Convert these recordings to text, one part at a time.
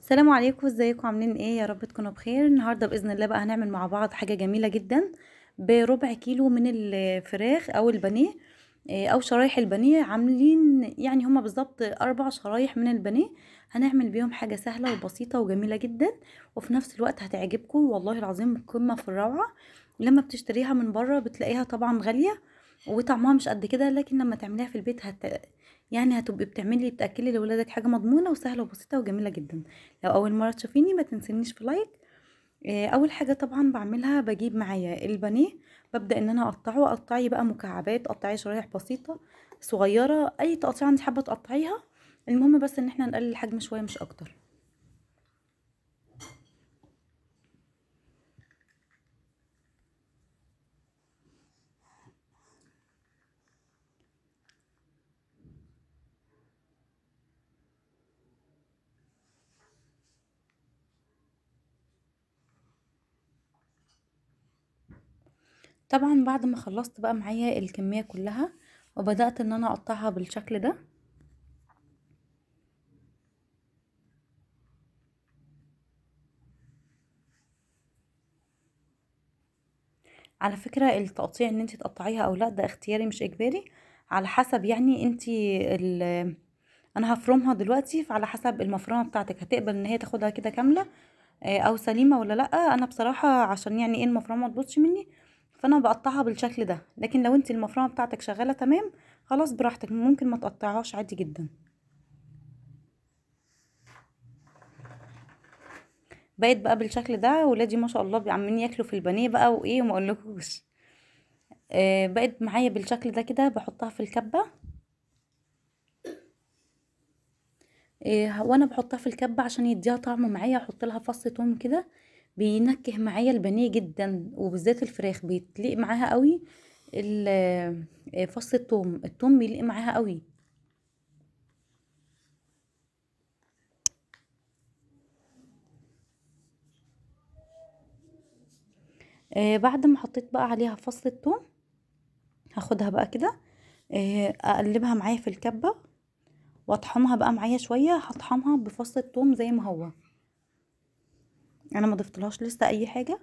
السلام عليكم ازيكم عاملين ايه يا رب تكونوا بخير النهارده باذن الله بقى هنعمل مع بعض حاجه جميله جدا بربع كيلو من الفراخ او البانيه إيه، او شرايح البانيه عاملين يعني هما بالظبط اربع شرايح من البانيه هنعمل بيهم حاجه سهله وبسيطه وجميله جدا وفي نفس الوقت هتعجبكم والله العظيم قمه في الروعه لما بتشتريها من بره بتلاقيها طبعا غاليه وطعمها مش قد كده لكن لما تعمليها في البيت هت... يعني هتبقي بتعملي بتاكلي لاولادك حاجه مضمونه وسهله وبسيطه وجميله جدا لو اول مره تشوفيني ما تنسينيش في لايك آه، اول حاجه طبعا بعملها بجيب معايا البانيه ببدا ان انا اقطعه قطعي بقى مكعبات قطعي شرايح بسيطه صغيره اي تقطيعه انت حابه تقطعيها المهم بس ان احنا نقلل الحجم شويه مش اكتر طبعا بعد ما خلصت بقى معايا الكميه كلها وبدات ان انا اقطعها بالشكل ده على فكره التقطيع ان انت تقطعيها او لا ده اختياري مش اجباري على حسب يعني انت ال انا هفرمها دلوقتي فعلى حسب المفرمه بتاعتك هتقبل ان هي تاخدها كده كامله آه، او سليمه ولا لا انا بصراحه عشان يعني ايه المفرمه ما تبوظش مني فانا بقطعها بالشكل ده لكن لو انت المفرمه بتاعتك شغاله تمام خلاص براحتك ممكن ما تقطعهاش عادي جدا بقيت بقى بالشكل ده ولادي ما شاء الله عمالين ياكلوا في البانيه بقى وايه وما اقولكوش آه بقت معايا بالشكل ده كده بحطها في الكبه إيه وانا بحطها في الكبه عشان يديها طعم معايا احط لها فص توم كده بينكه معايا البانيه جدا وبالذات الفراخ بيتليق معاها قوي فص الثوم الثوم بيليق معاها قوي آه بعد ما حطيت بقى عليها فص الثوم هاخدها بقى كده آه اقلبها معايا في الكبه واطحمها بقى معايا شويه هطحمها بفص الثوم زي ما هو انا ما ضفتلهاش لسه اي حاجه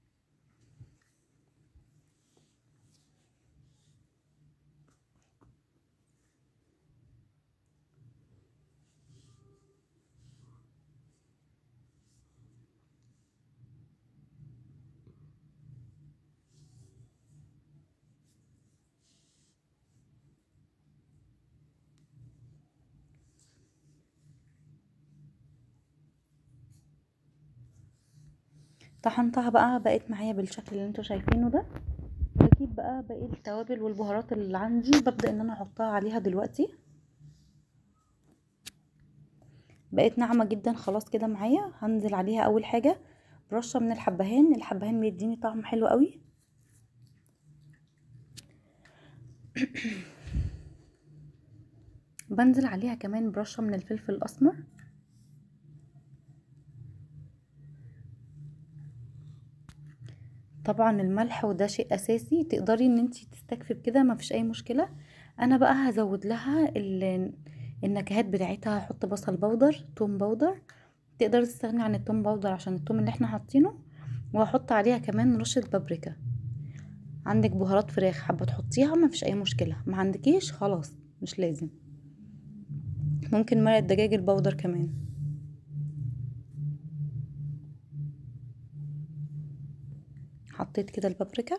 طحنتها بقى بقت معايا بالشكل اللي انتوا شايفينه ده بجيب بقى باقي التوابل والبهارات اللي عندي ببدأ ان انا احطها عليها دلوقتي بقت ناعمة جدا خلاص كده معايا هنزل عليها اول حاجة برشة من الحبهان الحبهان بيديني طعم حلو قوي بنزل عليها كمان برشة من الفلفل الاسمر طبعا الملح وده شيء اساسي تقدري ان انتي تستكفي بكده ما فيش اي مشكله انا بقى هزود لها النكهات بتاعتها هحط بصل بودر توم بودر تقدري تستغني عن التوم بودر عشان التوم اللي احنا حاطينه وهحط عليها كمان رشه بابريكا عندك بهارات فراخ حابه تحطيها ما فيش اي مشكله ما عندكيش خلاص مش لازم ممكن مرق الدجاج البودر كمان حطيت كده البابريكا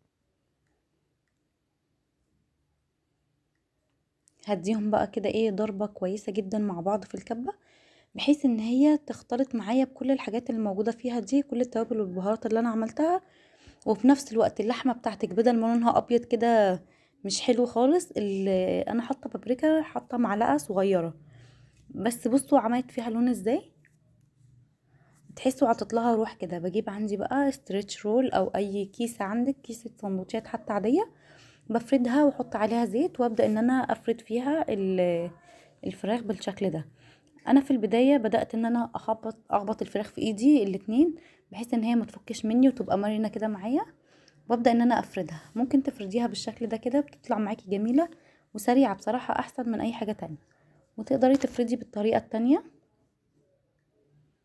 هديهم بقى كده ايه ضربة كويسة جدا مع بعض في الكبة بحيث ان هي تختلط معايا بكل الحاجات اللي موجودة فيها دي كل التوابل والبهارات اللي انا عملتها وفي نفس الوقت اللحمة بتاعتك بدل ما لونها ابيض كده مش حلو خالص اللي انا حاطة بابريكا حاطة معلقة صغيرة بس بصوا عملت فيها لون ازاي تحسوا عطتلها روح كده بجيب عندي بقى ستريتش رول او اي كيسه عندك كيسه سندوتشات حتى عاديه بفردها واحط عليها زيت وابدا ان انا افرد فيها الفراخ بالشكل ده انا في البدايه بدات ان انا اخبط اخبط الفراخ في ايدي الاتنين بحيث ان هي ما تفكش مني وتبقى مرنه كده معايا وابدا ان انا افردها ممكن تفرديها بالشكل ده كده بتطلع معاكي جميله وسريعه بصراحه احسن من اي حاجه تانية وتقدري تفردي بالطريقه التانية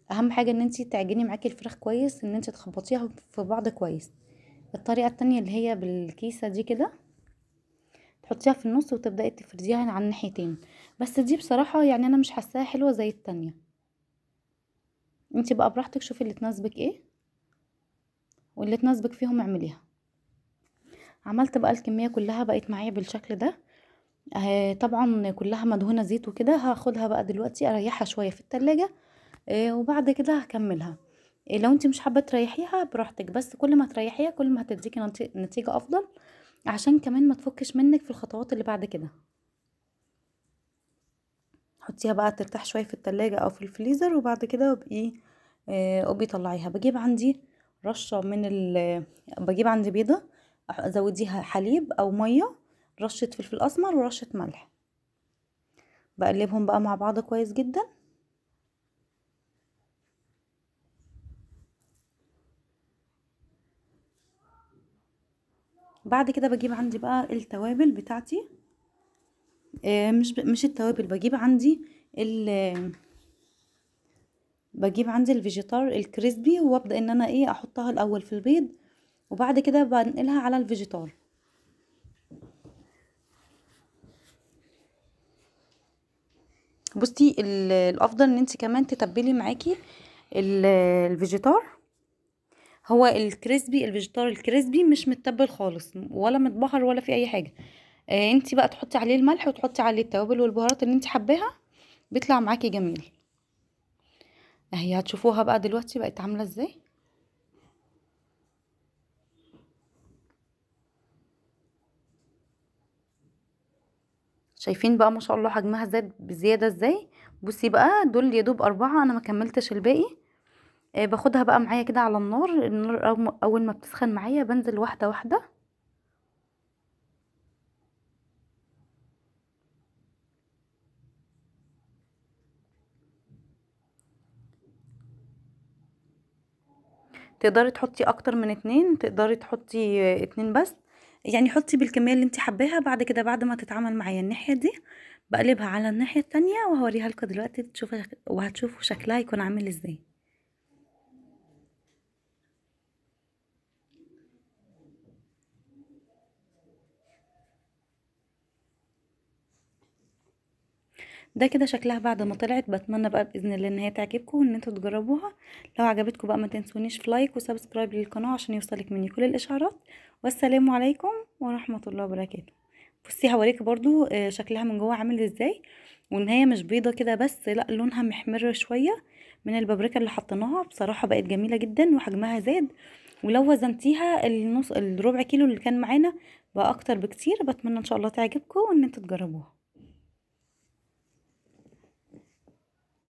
اهم حاجه ان انتي تعجني معاكي الفراخ كويس ان انتي تخبطيها في بعض كويس الطريقه التانية اللي هي بالكيسه دي كده تحطيها في النص وتبداي تفرديها على الناحيتين بس دي بصراحه يعني انا مش حاساها حلوه زي التانية انتي بقى براحتك شوفي اللي تناسبك ايه واللي تناسبك فيهم اعمليها عملت بقى الكميه كلها بقت معايا بالشكل ده آه طبعا كلها مدهونه زيت وكده هاخدها بقى دلوقتي اريحها شويه في التلاجة آه وبعد كده هكملها آه لو انت مش حابه تريحيها براحتك بس كل ما تريحيها كل ما هتديكي نتيجه افضل عشان كمان ما تفكش منك في الخطوات اللي بعد كده حطيها بقى ترتاح شويه في التلاجة او في الفريزر وبعد كده ابقي آه ابقي طلعيها بجيب عندي رشه من ال بجيب عندي بيضه ازوديها حليب او ميه رشه فلفل اسمر ورشه ملح بقلبهم بقى مع بعض كويس جدا بعد كده بجيب عندي بقى التوابل بتاعتي آه مش ب... مش التوابل بجيب عندي ال بجيب عندي الفيجيتار الكريسبي وابدا ان انا ايه احطها الاول في البيض وبعد كده بنقلها على الفيجيتار بصي الافضل ان انت كمان تتبلي معاكي الفيجيتار هو الكريسبي الفيجيتار الكريسبي مش متبل خالص ولا متبهر ولا في اي حاجه آه انت بقى تحطي عليه الملح وتحطي عليه التوابل والبهارات اللي انت حباها بيطلع معاكي جميل اهي هتشوفوها بقى دلوقتي بقت عامله ازاي شايفين بقى ما شاء الله حجمها زاد بزياده ازاي بصي بقى دول يا دوب اربعه انا ما كملتش الباقي آه باخدها بقى معايا كده على النار النار اول ما بتسخن معايا بنزل واحده واحده تقدري تحطي اكتر من اتنين تقدري تحطي اتنين بس يعني حطي بالكميه اللي انت حباها بعد كده بعد ما تتعمل معايا الناحيه دي بقلبها على الناحيه التانية وهوريها لكم دلوقتي تشوفوا وهتشوفوا شكلها يكون عامل ازاي ده كده شكلها بعد ما طلعت بتمنى بقى باذن الله ان هي تعجبكم وان انتوا تجربوها لو عجبتكم بقى ما تنسونيش في لايك وسبسكرايب للقناه عشان يوصلك مني كل الاشعارات والسلام عليكم ورحمه الله وبركاته بصي هوريكم برضو شكلها من جوه عامل ازاي وان هي مش بيضه كده بس لا لونها محمر شويه من البابريكا اللي حطيناها بصراحه بقت جميله جدا وحجمها زاد ولو وزنتيها النص الربع كيلو اللي كان معانا بقى اكتر بكتير بتمنى ان شاء الله تعجبكم وان انتوا تجربوها